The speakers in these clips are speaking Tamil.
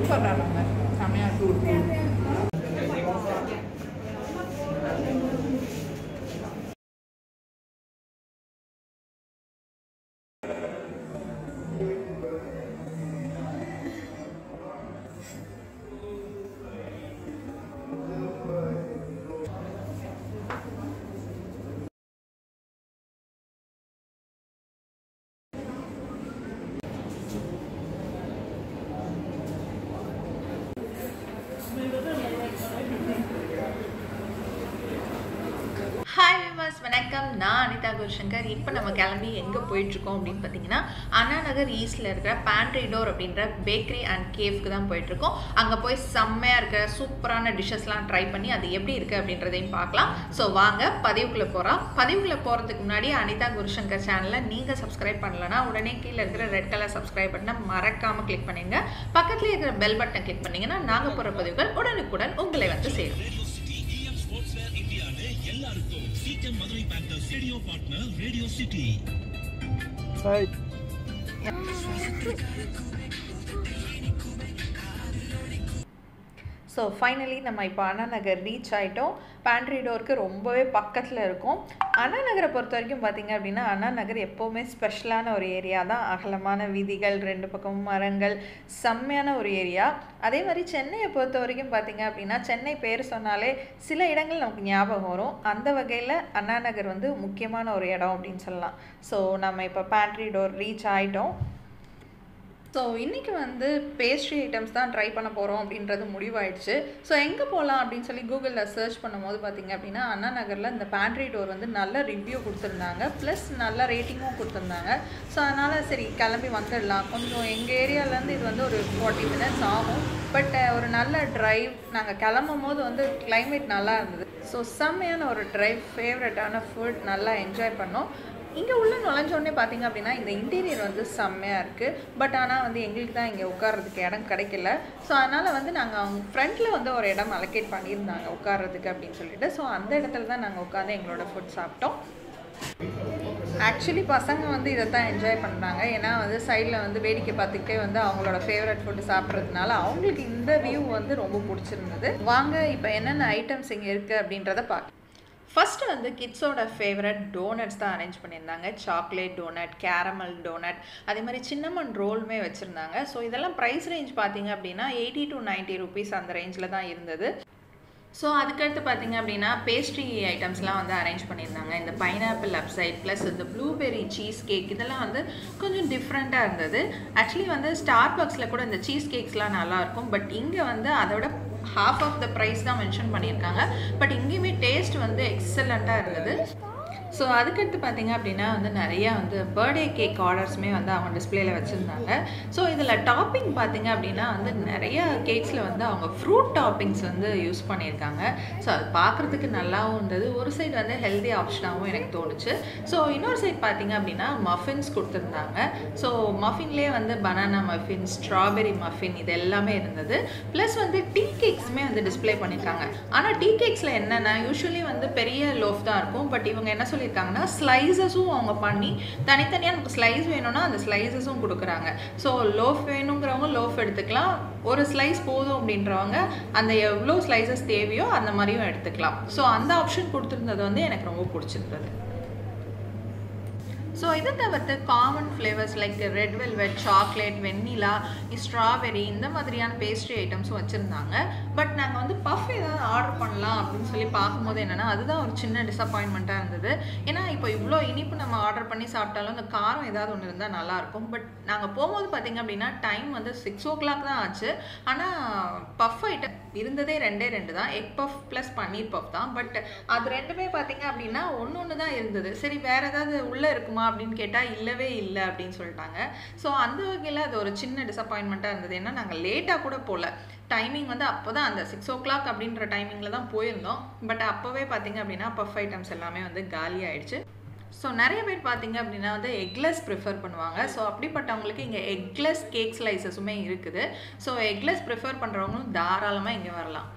சூப்பர் நம்ம செமையாக டூர் ஹாய் விமர்ஸ் வணக்கம் நான் அனிதா குருசங்கர் இப்போ நம்ம கிளம்பி எங்கே போயிட்டுருக்கோம் அப்படின்னு பார்த்தீங்கன்னா அண்ணா நகர் ஈஸ்டில் இருக்கிற பேண்ட்ரி டோர் அப்படின்ற பேக்கரி அண்ட் கேஃப்க்கு தான் போயிட்டுருக்கோம் அங்கே போய் செம்மையாக இருக்கிற சூப்பரான டிஷ்ஷஸ்லாம் ட்ரை பண்ணி அது எப்படி இருக்குது அப்படின்றதையும் பார்க்கலாம் ஸோ வாங்க பதிவுக்குள்ளே போகிறோம் பதிவுக்குள்ளே போகிறதுக்கு முன்னாடி அனிதா குருசங்கர் சேனலை நீங்கள் சப்ஸ்கிரைப் பண்ணலன்னா உடனே கீழே இருக்கிற ரெட் கலர் சப்ஸ்கிரைப் பட்டனை மறக்காமல் கிளிக் பண்ணிடுங்க பக்கத்துலேயே இருக்கிற பெல் பட்டனை கிளிக் பண்ணிங்கன்னா நாங்கள் போகிற பதிவுகள் உடனுக்குடன் உங்களை வந்து சேரும் radio city AM sports where இந்தியான்னு எல்லாருக்கும் சீக்கிரம் Madurai panthers radio partner radio city so finally நம்ம இப்போ அண்ணா நகர் ரீச் ஆகிட்டோம் பேண்ட்ரி டோருக்கு ரொம்பவே பக்கத்தில் இருக்கும் அண்ணா நகரை பொறுத்த வரைக்கும் பார்த்தீங்க அப்படின்னா அண்ணா நகர் எப்போவுமே ஸ்பெஷலான ஒரு ஏரியா தான் அகலமான வீதிகள் ரெண்டு பக்கமும் மரங்கள் செம்மையான ஒரு ஏரியா அதே மாதிரி சென்னையை பொறுத்த வரைக்கும் பார்த்தீங்க அப்படின்னா சென்னை பேர் சொன்னாலே சில இடங்கள் நமக்கு ஞாபகம் வரும் அந்த வகையில் அண்ணா நகர் வந்து முக்கியமான ஒரு இடம் அப்படின்னு சொல்லலாம் ஸோ நம்ம இப்போ பேண்ட்ரி டோர் ரீச் ஆகிட்டோம் ஸோ இன்றைக்கி வந்து பேஸ்ட்ரி ஐட்டம்ஸ் தான் ட்ரை பண்ண போகிறோம் அப்படின்றது முடிவாயிடுச்சு ஸோ எங்கே போகலாம் அப்படின்னு சொல்லி கூகுளில் சர்ச் பண்ணும்போது பார்த்தீங்க அப்படின்னா அண்ணா நகரில் இந்த பேண்ட்ரி டோர் வந்து நல்ல ரிவ்யூ கொடுத்துருந்தாங்க ப்ளஸ் நல்ல ரேட்டிங்கும் கொடுத்துருந்தாங்க ஸோ அதனால் சரி கிளம்பி வந்துடலாம் கொஞ்சம் எங்கள் ஏரியாவிலேருந்து இது வந்து ஒரு ஃபார்ட்டி மினிட்ஸ் ஆகும் பட் ஒரு நல்ல ட்ரைவ் நாங்கள் கிளம்பும் போது வந்து கிளைமேட் நல்லா இருந்தது ஸோ செம்மையான ஒரு ட்ரைவ் ஃபேவரட்டான ஃபுட் நல்லா என்ஜாய் பண்ணோம் இங்கே உள்ள நுழைஞ்சோடனே பார்த்தீங்க அப்படின்னா இந்த இன்டீரியர் வந்து செம்மையாக இருக்குது பட் ஆனால் வந்து எங்களுக்கு தான் இங்கே உட்கார்றதுக்கு இடம் கிடைக்கல ஸோ அதனால் வந்து நாங்கள் அவங்க ஃப்ரண்ட்டில் வந்து ஒரு இடம் அலோகேட் பண்ணியிருந்தாங்க உட்கார்றதுக்கு அப்படின்னு சொல்லிட்டு ஸோ அந்த இடத்துல தான் நாங்கள் உட்காந்து எங்களோட ஃபுட் சாப்பிட்டோம் ஆக்சுவலி பசங்க வந்து இதை தான் என்ஜாய் பண்ணுறாங்க ஏன்னா வந்து சைடில் வந்து வேடிக்கை பார்த்துக்கிட்டே வந்து அவங்களோட ஃபேவரட் ஃபுட்டு சாப்பிட்றதுனால அவங்களுக்கு இந்த வியூ வந்து ரொம்ப பிடிச்சிருந்தது வாங்க இப்போ என்னென்ன ஐட்டம்ஸ் இங்கே இருக்குது அப்படின்றத பார்க்க ஃபஸ்ட்டு வந்து கிட்ஸோட ஃபேவரட் டோனட்ஸ் தான் அரேஞ்ச் பண்ணியிருந்தாங்க சாக்லேட் டோனட் கேரமல் டோனட் அதே மாதிரி சின்னமன் ரோலுமே வச்சுருந்தாங்க ஸோ இதெல்லாம் ப்ரைஸ் ரேஞ்ச் பார்த்தீங்க அப்படின்னா எயிட்டி டு நைன்ட்டி ருபீஸ் அந்த ரேஞ்சில் தான் இருந்தது ஸோ அதுக்கடுத்து பார்த்தீங்க அப்படின்னா பேஸ்ட்ரி ஐட்டம்ஸ்லாம் வந்து அரேஞ்ச் பண்ணியிருந்தாங்க இந்த பைனாப்பிள் அப்சைட் ப்ளஸ் இந்த ப்ளூபெர்ரி சீஸ் கேக் இதெல்லாம் வந்து கொஞ்சம் டிஃப்ரெண்ட்டாக இருந்தது ஆக்சுவலி வந்து ஸ்டார் பாக்ஸில் கூட இந்த சீஸ் கேக்ஸ்லாம் நல்லாயிருக்கும் பட் இங்கே வந்து அதோட ஹாஃப் ஆஃப் த ப்ரைஸ் தான் மென்ஷன் பண்ணியிருக்காங்க பட் இங்கேயுமே டேஸ்ட் வந்து எக்ஸலண்ட்டாக இருந்தது ஸோ அதுக்கடுத்து பார்த்தீங்க அப்படின்னா வந்து நிறையா வந்து பர்த்டே கேக் ஆர்டர்ஸுமே வந்து அவங்க டிஸ்பிளேல வச்சுருந்தாங்க ஸோ இதில் டாப்பிங் பார்த்தீங்க அப்படின்னா வந்து நிறைய கேக்ஸில் வந்து அவங்க ஃப்ரூட் டாப்பிங்ஸ் வந்து யூஸ் பண்ணியிருக்காங்க ஸோ அது பார்க்குறதுக்கு நல்லாவும் இருந்தது ஒரு சைடு வந்து ஹெல்தி ஆப்ஷனாகவும் எனக்கு தோணுச்சு ஸோ இன்னொரு சைடு பார்த்தீங்க அப்படின்னா மஃபின்ஸ் கொடுத்துருந்தாங்க ஸோ மஃபின்லேயே வந்து பனானா மஃபின் ஸ்ட்ராபெரி மஃபின் இது எல்லாமே இருந்தது ப்ளஸ் வந்து டீ கேக்ஸுமே வந்து டிஸ்ப்ளே பண்ணியிருக்காங்க ஆனால் டீ கேக்ஸில் என்னென்னா யூஸ்வலி வந்து பெரிய லோஃப் தான் இருக்கும் பட் இவங்க என்ன சொல்லியிருக்காங்கன்னா ஸ்லைசஸும் அவங்க பண்ணி தனித்தனியாக நமக்கு ஸ்லைஸ் வேணும்னா அந்த ஸ்லைசஸும் கொடுக்குறாங்க ஸோ லோஃப் வேணுங்கிறவங்க லோஃப் எடுத்துக்கலாம் ஒரு ஸ்லைஸ் போதும் அப்படின்றவங்க அந்த எவ்வளோ ஸ்லைசஸ் தேவையோ அந்த மாதிரியும் எடுத்துக்கலாம் ஸோ அந்த ஆப்ஷன் கொடுத்துருந்தது வந்து எனக்கு ரொம்ப பிடிச்சிருந்தது ஸோ இதை தவிர்த்து common flavours like red velvet chocolate vanilla strawberry இந்த மாதிரியான பேஸ்ட்ரி ஐட்டம்ஸும் வச்சுருந்தாங்க பட் நாங்கள் வந்து பஃப் ஏதாவது ஆர்டர் பண்ணலாம் அப்படின்னு சொல்லி பார்க்கும்போது என்னென்னா அதுதான் ஒரு சின்ன டிசப்பாயின்மெண்ட்டாக இருந்தது ஏன்னா இப்போ இவ்வளோ இனிப்பு நம்ம ஆர்டர் பண்ணி சாப்பிட்டாலும் அந்த காரம் ஏதாவது ஒன்று இருந்தால் நல்லாயிருக்கும் பட் நாங்கள் போகும்போது பார்த்திங்க அப்படின்னா டைம் வந்து சிக்ஸ் ஓ கிளாக் தான் ஆச்சு ஆனால் பஃப் ஐட்டம் இருந்ததே ரெண்டே ரெண்டு தான் egg puff plus paneer puff தான் பட் அது ரெண்டுமே பார்த்தீங்க அப்படின்னா ஒன்று ஒன்று தான் இருந்தது சரி வேறு ஏதாவது உள்ளே இருக்குமா அப்படின்னு கேட்டால் இல்லவே இல்லை அப்படின்னு சொல்லிட்டாங்க ஸோ அந்த வகையில் அது ஒரு சின்ன டிசப்பாயின்மெண்ட்டாக இருந்தது ஏன்னா நாங்கள் லேட்டாக கூட போகல டைமிங் வந்து அப்போ தான் அந்த சிக்ஸ் ஓ கிளாக் அப்படின்ற டைமிங்கில் தான் போயிருந்தோம் பட் அப்போவே பார்த்தீங்க அப்படின்னா பஃப் ஐட்டம்ஸ் எல்லாமே வந்து காலி ஆயிடுச்சு ஸோ நிறைய பேர் பார்த்தீங்க அப்படின்னா வந்து எக்லெஸ் ப்ரிஃபர் பண்ணுவாங்க ஸோ அப்படிப்பட்டவங்களுக்கு இங்கே எக்லெஸ் கேக் ஸ்லைசஸுமே இருக்குது ஸோ எக்லெஸ் ப்ரிஃபர் பண்ணுறவங்களும் தாராளமாக இங்கே வரலாம்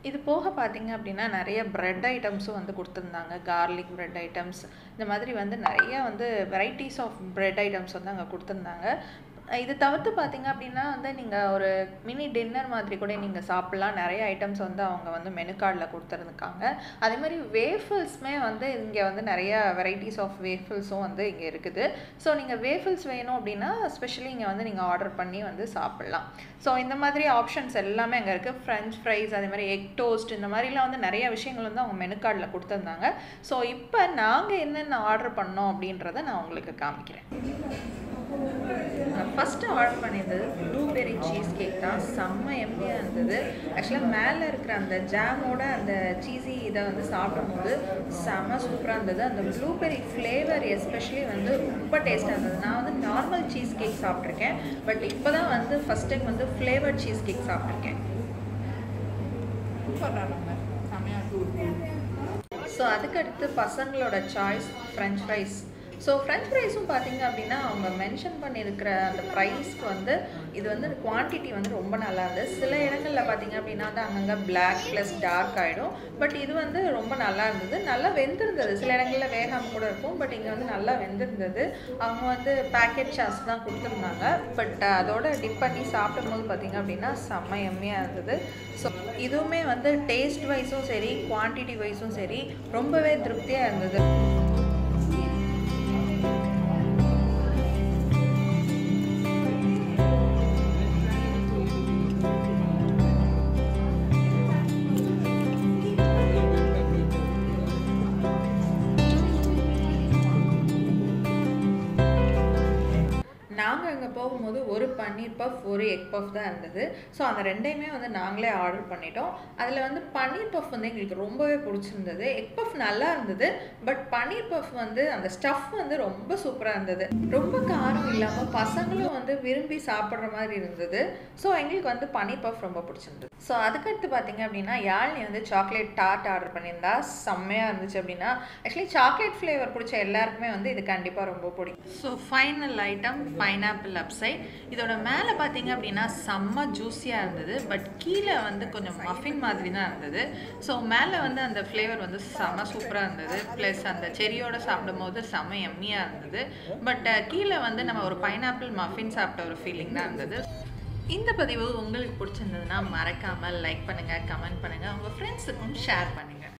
இது போக பார்த்தீங்க அப்படின்னா நிறைய பிரெட் ஐட்டம்ஸும் வந்து கொடுத்துருந்தாங்க கார்லிக் பிரெட் ஐட்டம்ஸ் இந்த மாதிரி வந்து நிறைய வந்து வெரைட்டிஸ் ஆஃப் பிரெட் ஐட்டம்ஸ் வந்து அங்கே கொடுத்துருந்தாங்க இது தவிர்த்து பார்த்தீங்க அப்படின்னா வந்து நீங்கள் ஒரு மினி டின்னர் மாதிரி கூட நீங்கள் சாப்பிட்லாம் நிறைய ஐட்டம்ஸ் வந்து அவங்க வந்து மெனு கார்டில் கொடுத்துருந்துருக்காங்க அதே மாதிரி வேஃபிள்ஸுமே வந்து இங்கே வந்து நிறைய வெரைட்டிஸ் ஆஃப் வேஃபிள்ஸும் வந்து இங்கே இருக்குது ஸோ நீங்கள் வேஃபிள்ஸ் வேணும் அப்படின்னா ஸ்பெஷலி இங்கே வந்து நீங்கள் ஆர்டர் பண்ணி வந்து சாப்பிட்லாம் ஸோ இந்த மாதிரி ஆப்ஷன்ஸ் எல்லாமே அங்கே இருக்குது ஃப்ரெஞ்ச் ஃப்ரைஸ் அதே மாதிரி எக் டோஸ்ட் இந்த மாதிரிலாம் வந்து நிறைய விஷயங்கள் வந்து அவங்க மெனு கார்டில் கொடுத்துருந்தாங்க ஸோ இப்போ நாங்கள் என்னென்ன ஆர்டர் பண்ணோம் அப்படின்றத நான் உங்களுக்கு காமிக்கிறேன் நான் ஃபஸ்ட்டு ஆர்டர் பண்ணியிருந்தது ப்ளூபெர்ரி சீஸ் கேக் தான் செம்ம எம்மியாக இருந்தது ஆக்சுவலாக மேலே இருக்கிற அந்த ஜாமோட அந்த சீஸி இதை வந்து சாப்பிடும்போது செம்ம சூப்பராக இருந்தது அந்த ப்ளூபெர்ரி ஃப்ளேவர் எஸ்பெஷலி வந்து ரொம்ப டேஸ்ட்டாக இருந்தது நான் வந்து நார்மல் சீஸ் கேக் சாப்பிட்ருக்கேன் பட் இப்போ தான் வந்து ஃபஸ்ட் டைம் வந்து ஃப்ளேவர் சீஸ் கேக் சாப்பிட்ருக்கேன் சூப்பராக இருந்தாங்க செமையாக சூடு ஸோ அதுக்கடுத்து பசங்களோட choice French fries so French ஃப்ரைஸும் பார்த்தீங்க அப்படின்னா அவங்க மென்ஷன் பண்ணியிருக்கிற அந்த ப்ரைஸ்க்கு வந்து இது வந்து குவான்டிட்டி வந்து ரொம்ப நல்லா இருந்தது சில இடங்களில் பார்த்தீங்க அப்படின்னா வந்து அங்கங்கே பிளாக் ப்ளஸ் டார்க் ஆகிடும் பட் இது வந்து ரொம்ப நல்லா இருந்தது நல்லா வெந்திருந்தது சில இடங்களில் வேகாமல் கூட இருக்கும் பட் இங்கே வந்து நல்லா வெந்திருந்தது அவங்க வந்து பேக்கெட் சாஸ் தான் கொடுத்துருந்தாங்க பட் அதோட டிப் பண்ணி சாப்பிடும்போது பார்த்தீங்க அப்படின்னா செம்ம எம்மையாக இருந்தது ஸோ இதுவுமே வந்து டேஸ்ட் வைஸும் சரி குவான்டிட்டி வைஸும் சரி ரொம்பவே திருப்தியாக இருந்தது நாங்கள் அங்கே போகும்போது ஒரு பன்னீர் பஃப் ஒரு எக் பஃப் தான் இருந்தது ஸோ அந்த ரெண்டையுமே வந்து நாங்களே ஆர்டர் பண்ணிட்டோம் அதில் வந்து பன்னீர் பஃப் வந்து எங்களுக்கு ரொம்பவே பிடிச்சிருந்தது எக் பஃப் நல்லா இருந்தது பட் பன்னீர் பஃப் வந்து அந்த ஸ்டஃப் வந்து ரொம்ப சூப்பராக இருந்தது ரொம்ப காரம் இல்லாமல் பசங்களும் வந்து விரும்பி சாப்பிட்ற மாதிரி இருந்தது ஸோ எங்களுக்கு வந்து பன்னீர் பஃப் ரொம்ப பிடிச்சிருந்தது ஸோ அதுக்கடுத்து பார்த்தீங்க அப்படின்னா யாழினி வந்து சாக்லேட் டார்ட் ஆர்டர் பண்ணியிருந்தா செம்மையாக இருந்துச்சு அப்படின்னா ஆக்சுவலி சாக்லேட் ஃப்ளேவர் பிடிச்ச எல்லாருக்குமே வந்து இது கண்டிப்பாக ரொம்ப பிடிக்கும் so final item pineapple upside இதோட மேலே பார்த்தீங்க அப்படின்னா செம்ம ஜூஸியாக இருந்தது பட் கீழே வந்து கொஞ்சம் மஃபின் மாதிரி தான் இருந்தது ஸோ மேலே வந்து அந்த ஃப்ளேவர் வந்து செம்ம சூப்பராக இருந்தது ப்ளஸ் அந்த செரியோட சாப்பிடும்போது செம்ம எம்மியாக இருந்தது பட் கீழே வந்து நம்ம ஒரு பைனாப்பிள் மஃபின் சாப்பிட்ட ஒரு ஃபீலிங் தான் இருந்தது இந்த பதிவு உங்களுக்கு பிடிச்சிருந்ததுன்னா மறக்காமல் லைக் பண்ணுங்கள் கமெண்ட் பண்ணுங்கள் உங்கள் ஃப்ரெண்ட்ஸுக்கும் ஷேர் பண்ணுங்கள்